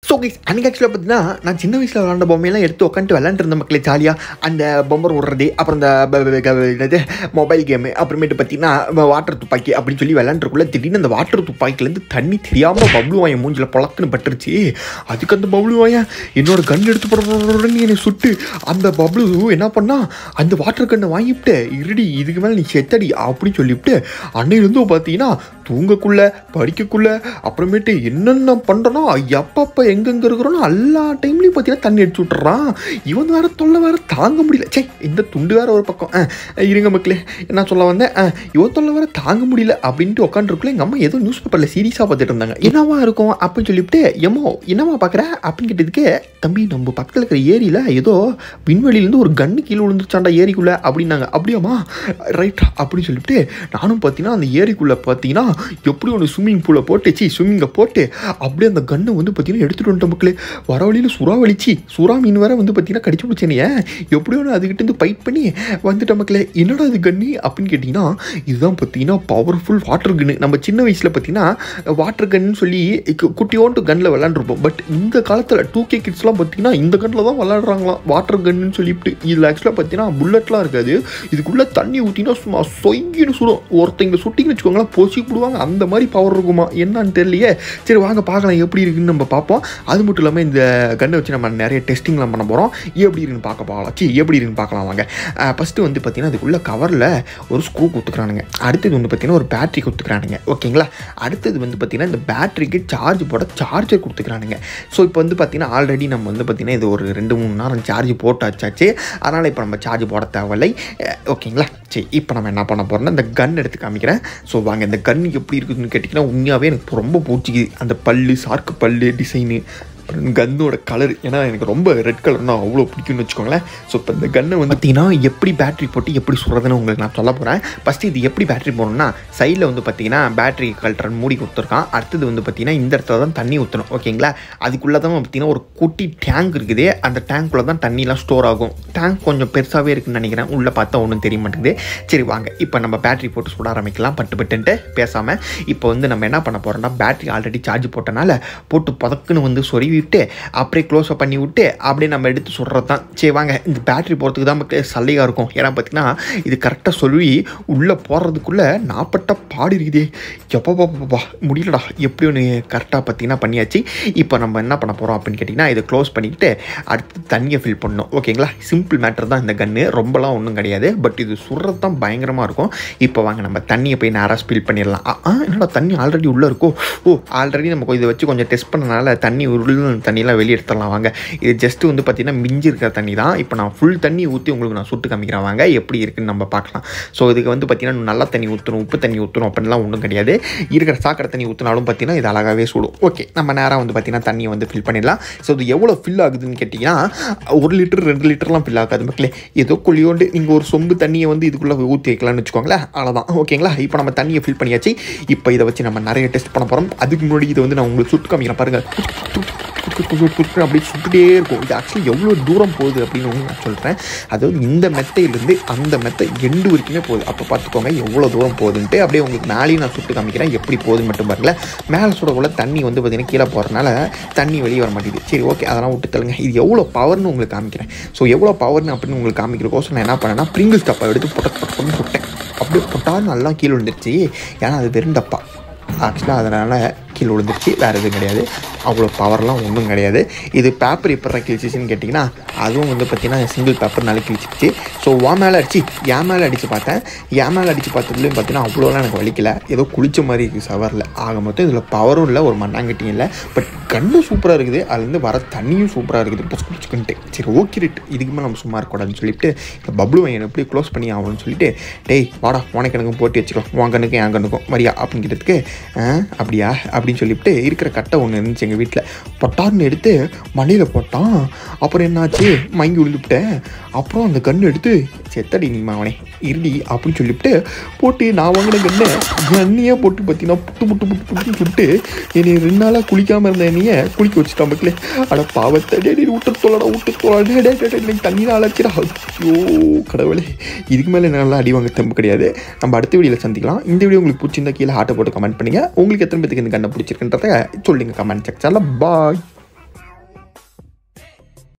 so guys அன்றைக்கி ஆக்சுவலாக பார்த்தீங்கன்னா நான் சின்ன வயசில் விளாண்ட பொம்மையெல்லாம் எடுத்து உட்காந்துட்டு விளாண்டுருந்த மக்களே ஜாலியாக அந்த பொம்பர் விடுறது அப்புறம் இந்த ப- ப- ப- என்னது மொபைல் கேமு அப்புறமேட்டு பார்த்தீங்கன்னா வாட்டர் துப்பாக்கி அப்படின்னு சொல்லி விளாண்டுருக்குள்ள திடீர்னு அந்த வாட்டர் துப்பாக்கிலேருந்து தண்ணி தெரியாமல் பப்ளு வாயன் மூஞ்சில் பொழக்குன்னு பட்டுருச்சு அதுக்கு அந்த பப்ளு வாயன் என்னோட கன் எடுத்து போடுறன்னு என்னை சுட்டு அந்த பப்ளு என்ன பண்ணா அந்த வாட்டர் கன்னை வாங்கிவிட்டு இருடி இதுக்கு மேலே நீ செத்தடி அப்படின்னு சொல்லிவிட்டு அன்னையிலேருந்து பார்த்தீங்கன்னா தூங்கக்குள்ள படிக்கக்குள்ள அப்புறமேட்டு என்னென்ன பண்ணுறனோ எப்பப்போ எங்கெங்கே இருக்கிறோனோ எல்லா டைம்லையும் பார்த்தீங்கன்னா தண்ணி அடிச்சு விட்டுறான் இவன் வேற தொல்லை வேற தாங்க முடியல சே இந்த துண்டு வேற ஒரு பக்கம் ஆ, இருங்க மக்களே என்ன சொல்ல வந்தேன் ஆ, இவன் தொல்லை வேற தாங்க முடியல அப்படின்ட்டு உட்காந்துருக்குள்ள எங்கள் அம்மா ஏதோ நியூஸ் பேப்பரில் சீரியஸாக பார்த்துட்டு இருந்தாங்க என்னவா இருக்கும் அப்படின்னு சொல்லிவிட்டு எம்மோ என்னவா பார்க்குற அப்படின்னு கேட்டதுக்கு தம்பி நம்ம பக்கத்தில் இருக்கிற ஏரியில் ஏதோ விண்வெளியிலேருந்து ஒரு கன்று கீழே விழுந்துருச்சாண்டா ஏரிக்குள்ளே அப்படின்னாங்க அப்படியாம்மா ரைட் அப்படின்னு சொல்லிட்டு நானும் பார்த்தீங்கன்னா அந்த ஏரிக்குள்ளே பார்த்தீங்கன்னா எப்படி ஒன்று ஸ்விம்மிங் பூலை போட்டு சி ஸ்விம்மிங்கை போட்டு அப்படியே அந்த கன்னை வந்து பார்த்தீங்கன்னா எடுத்துகிட்டு வந்துட்ட மக்களே வர வழியில் சுறா வலிச்சு சுறா மீன் வேற வந்து பார்த்தீங்கன்னா கடிச்சு பிடிச்சேனே எப்படி ஒன்று அதுக்கிட்டேருந்து ஃபைட் பண்ணி வந்துட்ட மக்களே என்னடா இது கன்னு அப்படின்னு கேட்டிங்கன்னா இதுதான் பார்த்தீங்கன்னா பவர்ஃபுல் வாட்டர் கன்னு நம்ம சின்ன வயசில் பார்த்தீங்கன்னா வாட்டர் கன்னு சொல்லி கு- குட்டியோண்டு கன்னில் விளாண்டுருப்போம் பட் இந்த காலத்தில் டூ கே கிட்ஸ்லாம் பார்த்தீங்கன்னா இந்த கன்னில் தான் விளாடுறாங்களாம் வாட்டர் கன்னு சொல்லிட்டு இதில் ஆக்சுவலாக பார்த்தீங்கன்னா புல்லட்லாம் இருக்காது இதுக்குள்ளே தண்ணி ஊற்றினா சும்மா சொய்கின்னு சுடும் ஒருத்தங்க சுட்டிங்கன்னு வச்சுக்கோங்களேன் பொசி போடுவாங்க அந்த மாதிரி பவர் இருக்குமா என்னன்னு தெரியலையே சரி வாங்க பார்க்கலாம் எப்படி இருக்குன்னு நம்ம பார்ப்போம் அது மட்டும் இல்லாமல் இந்த கன்னை வச்சு நம்ம நிறைய டெஸ்டிங்லாம் பண்ண போகிறோம் எப்படி இருக்குன்னு பார்க்க போகலாம் சி எப்படி இருக்குன்னு பார்க்கலாம் வாங்க ஃபஸ்ட்டு வந்து பார்த்தீங்கன்னா அதுக்குள்ள கவரில் ஒரு ஸ்க்ரூ கொடுத்துக்கிறானுங்க அடுத்தது வந்து பார்த்தீங்கன்னா ஒரு பேட்டரி கொடுத்துக்கிறானுங்க ஓகேங்களா அடுத்தது வந்து பார்த்தீங்கன்னா இந்த பேட்டரிக்கு சார்ஜ் போட சார்ஜர் கொடுத்துக்கிறானுங்க ஸோ இப்போ வந்து பார்த்தீங்கன்னா ஆல்ரெடி நம்ம வந்து பார்த்தீங்கன்னா இது ஒரு ரெண்டு மூணு நேரம் சார்ஜ் போட்டாச்சாச்சு அதனால் இப்போ நம்ம சார்ஜ் போட தேவையில்லை அஹ் ஓகேங்களா சரி இப்போ நம்ம என்ன பண்ண போகிறோம்னா இந்த கன் எடுத்து காமிக்கிறேன் ஸோ வாங்க இந்த கன் எப்படி இருக்குதுன்னு கேட்டிங்கன்னா உண்மையாகவே எனக்கு ரொம்ப பிடிச்சிக்குது அந்த பல்லு சார்க்கு பல்லு டிசைனு அப்புறம் கன்னோட கலர் ஏன்னா எனக்கு ரொம்ப ரெட் கலர்னா அவ்வளோ பிடிக்கும்னு வச்சுக்கோங்களேன் ஸோ இப்போ இந்த கன்னை வந்து பார்த்தீங்கன்னா எப்படி பேட்டரி போட்டு எப்படி சுடுறதுன்னு உங்களுக்கு நான் சொல்ல போகிறேன் ஃபஸ்ட்டு இது எப்படி பேட்டரி போடணும்னா சைடில் வந்து பார்த்தீங்கன்னா பேட்டரி கல்ட்டுற மூடி கொடுத்துருக்கான் அடுத்தது வந்து பார்த்தீங்கன்னா இந்த இடத்துல தான் தண்ணி ஊற்றணும் ஓகேங்களா அதுக்குள்ளே தான் பார்த்தீங்கன்னா ஒரு குட்டி டேங்க் இருக்குது அந்த டேங்க்குள்ளே தான் தண்ணிலாம் ஸ்டோர் ஆகும் டேங்க் கொஞ்சம் பெருசாகவே இருக்குன்னு நினைக்கிறேன் உள்ளே பார்த்தா ஒன்றும் தெரிய மாட்டேங்குது சரி வாங்க இப்போ நம்ம பேட்டரி போட்டு சுட ஆரம்பிக்கலாம் பட்டு பட்டுன்ட்டு பேசாமல் இப்போ வந்து நம்ம என்ன பண்ண போகிறோம்னா பேட்டரி ஆல்ரெடி சார்ஜ் போட்டனால போட்டு பதக்குன்னு வந்து சொருவி விட்டு அப்படியே க்ளோஸ் பண்ணி விட்டு அப்படியே நம்ம எடுத்து சுடுறது தான் சரி வாங்க இந்த பேட்டரி போகிறதுக்கு தான் மக்களே சல்லையாக இருக்கும் ஏன்னா பார்த்தீங்கன்னா இது கரெக்டாக சொல்லி உள்ளே போடுறதுக்குள்ளே நாப்பட்ட பாடு இருக்குதே எப்போ பாப்பா முடியலடா எப்படி ஒன்று கரெக்டாக பார்த்தீங்கன்னா பண்ணியாச்சு இப்போ நம்ம என்ன பண்ண போகிறோம் அப்படின்னு கேட்டிங்கன்னா இதை க்ளோஸ் பண்ணிக்கிட்டு அடுத்து தண்ணியை ஃபில் பண்ணணும் ஓகேங்களா சிம்பிள் மேட்டர் தான் இந்த கன்று ரொம்பலாம் ஒன்றும் கிடையாது பட் இது சுடுறது தான் பயங்கரமாக இருக்கும் இப்போ வாங்க நம்ம தண்ணியை போய் நேராக ஸ்பில் பண்ணிடலாம் ஆ ஆ, என்னடா தண்ணி ஆல்ரெடி உள்ளே இருக்கோ ஓ ஆல்ரெடி நம்ம இதை வச்சு கொஞ்சம் டெஸ்ட் பண்ணனால தண்ணி உள்ள தண்ணியெல்லாம் வெளியே எடுத்துடலாம் வாங்க இது ஜஸ்ட் வந்து பார்த்தீங்கன்னா மிஞ்சி இருக்கிற தண்ணி தான் இப்போ நான் ஃபுல் தண்ணி ஊற்றி உங்களுக்கு நான் சுட்டு காமிக்கிறேன் வாங்க எப்படி இருக்குன்னு நம்ம பார்க்கலாம் ஸோ இதுக்கு வந்து பார்த்தீங்கன்னா நல்ல தண்ணி ஊற்றணும் உப்பு தண்ணி ஊற்றணும் அப்படின்லாம் ஒன்றும் கிடையாது இருக்கிற சாக்கடை தண்ணி ஊற்றினாலும் பார்த்தீங்கன்னா இது அழகாகவே சுடும் ஓகே நம்ம நேராக வந்து பார்த்தீங்கன்னா தண்ணியை வந்து ஃபில் பண்ணிடலாம் ஸோ இது எவ்வளோ ஃபில் ஆகுதுன்னு கேட்டிங்கன்னா ஒரு லிட்டர் ரெண்டு லிட்டர்லாம் ஃபில் ஆகாது மக்களே ஏதோ கொள்ளியோண்டு நீங்கள் ஒரு சொம்பு தண்ணியை வந்து இதுக்குள்ளே ஊற்றி வைக்கலாம்னு வச்சுக்கோங்களேன் அவ்வளோதான் ஓகேங்களா இப்போ நம்ம தண்ணியை ஃபில் பண்ணியாச்சு இப்போ இதை வச்சு நம்ம நிறைய டெஸ்ட் பண்ண போகிறோம் அதுக்கு முன்னாடி இதை வந்து நான் உங்களுக்கு சுட்டு காமிக்கிறேன் பாருங்கள் குறுக்கு குறுக்கு குறுக்கு அப்படியே சுட்டுட்டே இருக்கும் இது ஆக்சுவலி எவ்வளோ தூரம் போகுது அப்படின்னு ஒன்று நான் சொல்கிறேன் அதாவது இந்த மெத்தையிலேருந்து அந்த மெத்தை எண்டு வரைக்குமே போகுது அப்போ பார்த்துக்கோங்க எவ்வளோ தூரம் போகுதுன்ட்டு அப்படியே உங்களுக்கு மேலேயும் நான் சுட்டு காமிக்கிறேன் எப்படி போகுதுன்னு மட்டும் பாருங்களேன் மேலே சுடக்குள்ள தண்ணி வந்து பார்த்தீங்கன்னா கீழே போகிறனால தண்ணி வெளியே வர மாட்டேங்குது சரி ஓகே அதெல்லாம் விட்டு தள்ளுங்க இது எவ்வளோ பவர்னு உங்களுக்கு காமிக்கிறேன் ஸோ எவ்வளோ பவர்னு அப்படின்னு உங்களுக்கு காமிக்கிறக்கோசம் நான் என்ன பண்ணேன்னா பிரிங்கிள் டப்பா எடுத்து பொட்ட பொட்டன்னு சுட்டேன் அப்படியே பொட்டால் நல்லா கீழே விழுந்துருச்சு ஏன்னா அது வெறும் டப்பா ஆக்சுவலாக அதனால் கீழே விழுந்துருச்சு வேறு எதுவும் கிடையாது அவ்வளோ பவர்லாம் ஒன்றும் கிடையாது இது பேப்பர் எப்போ கிழிச்சிச்சின்னு கேட்டிங்கன்னா அதுவும் வந்து பார்த்திங்கன்னா சிங்கிள் பேப்பர்னால கிழிச்சிச்சு ஸோ வா மேலே அடிச்சு என் மேலே அடித்து பார்த்தேன் என் மேலே அடித்து பார்த்ததுலேயும் பார்த்தீங்கன்னா அவ்வளோலாம் எனக்கு வலிக்கல ஏதோ குளிச்ச மாதிரி இருக்குது சவரில் ஆக மொத்தம் இதில் பவரும் இல்லை ஒரு மண்ணாங்கட்டியும் இல்லை பட் கண்ணும் சூப்பராக இருக்குது அதுலேருந்து வர தண்ணியும் சூப்பராக இருக்குது புச்சு புச்சுக்குன்ட்டு சரி ஓகே ரைட் இதுக்கு மேலே நம்ம சும்மா இருக்கக்கூடாதுன்னு சொல்லிட்டு இந்த பப்ளு வையன் எப்படி க்ளோஸ் பண்ணி ஆகணும்னு சொல்லிட்டு டேய் வாடா உனக்கு எனக்கும் போட்டி வச்சுக்கோ உன் கண்ணுக்கும் என் கண்ணுக்கும் மரியா அப்படிங்கிறதுக்கு "ஆ, அப்படியா அப்படின்னு சொல்லிவிட்டு இருக்கிற கட்டை ஒன்று இருந்துச்சு எங்கள் வீட்டில் பொட்டார்னு எடுத்து மண்டையில் போட்டான் அப்புறம் என்னாச்சு மயங்கி விழுந்துவிட்டேன் அப்புறம் அந்த கன்று எடுத்து செத்தடி நீ மாவனே இருடி அப்படின்னு சொல்லிவிட்டு போட்டு நான் வாங்கின கண்ணை எண்ணெயே போட்டு பார்த்தீங்கன்னா புட்டு புட்டு புட்டு புட்டுன்னு சுட்டு என்னை ரெண்டு நாளாக குளிக்காமல் இருந்த என்னைய குளிக்க வச்சுட்டான் மக்களே அட பாவத்தை டே டே விட்டு தோலடா விட்டு தோலா டே டே டே, டே எனக்கு தண்ணி அழைச்சிடா ஐயோ கடவுளே இதுக்கு மேலே நல்லா அடி வாங்க தெம்பு கிடையாது நம்ம அடுத்த வீடியோவில் சந்திக்கலாம் இந்த வீடியோ உங்களுக்கு பிடிச்சிருந்தா கீழே ஹாட்டை போட்டு கமெண்ட் பண்ணுங்கள் உங்களுக்கு எத்தனை பேத்துக்கு இந்த கண்ணை பிடிச்சிருக்குன்றத சொல்லுங்கள் கமெண்ட் செக்ஷனில் பாய்